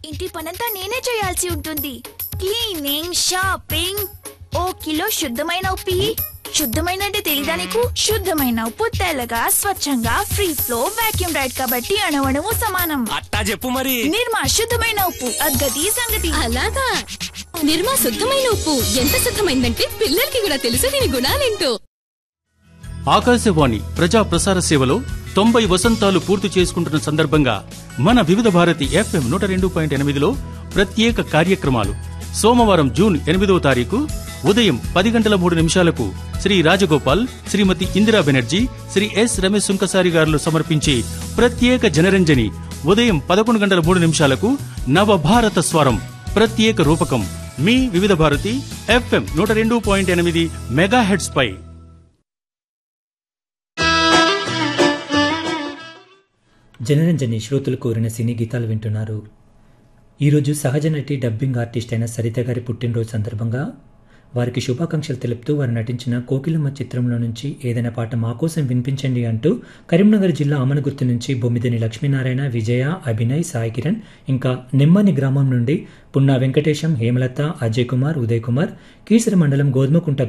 ఇంటి పనంతా నేనే చేయాల్సి ఉంటుంది క్లీనింగ్ షాపింగ్ ఓ కిలో శుద్ధమైన ఉప్పు ఇయ్యి. శుద్ధమైన అంటే తెలీదా నీకు శుద్ధమైన ఉప్పు తెల్లగా స్వచ్ఛంగా ఫ్రీ ఫ్లో వాక్యూమ్ రైడ్ కాబట్టి అణువణువు సమానం అట్టా చెప్పు మరి నిర్మా శుద్ధమైన ఉప్పు అద్గతి సంగతి అలాగా నిర్మా శుద్ధమైన ఉప్పు ఎంత శుద్ధమైందంటే పిల్లలకి కూడా తెలుసు దీని గుణాలేంటో ఆకాశవాణి ప్రజా ప్రసార సేవలో తొంభై వసంతాలు పూర్తి చేసుకుంటున్న సందర్భంగా మన వివిధ భారతి ఎఫ్ఎం నూట రెండు పాయింట్ ఎనిమిదిలో ప్రత్యేక కార్యక్రమాలు సోమవారం జూన్ ఎనిమిదవ తారీఖు ఉదయం పది గంటల మూడు నిమిషాలకు శ్రీ రాజగోపాల్ శ్రీమతి ఇందిరా బెనర్జీ శ్రీ ఎస్ రమేష్ సుంకసారి గారులు సమర్పించే ప్రత్యేక జనరంజని ఉదయం పదకొండు గంటల మూడు నిమిషాలకు నవభారత స్వరం ప్రత్యేక రూపకం మీ వివిధ భారతి ఎఫ్ఎం నూట రెండు పాయింట్ ఎనిమిది మెగా హెడ్స్ పై జనరంజని శ్రోతలు కోరిన సినీ గీతాలు వింటున్నారు ఈరోజు సహజ నటి డబ్బింగ్ ఆర్టిస్ట్ అయిన సరిత గారి పుట్టినరోజు సందర్భంగా వారికి శుభాకాంక్షలు తెలుపుతూ వారు నటించిన కోకిలమ్మ చిత్రంలో నుంచి ఏదైనా పాట మా కోసం వినిపించండి అంటూ కరీంనగర్ జిల్లా ఆమనగుర్తు నుంచి బొమ్మిదని లక్ష్మీనారాయణ విజయ అభినయ్ సాయి కిరణ్ ఇంకా నిమ్మని గ్రామం నుండి పున్నా వెంకటేశం హేమలత అజయ్ కుమార్ ఉదయ్ కుమార్ కీసర మండలం గోధుమకుంట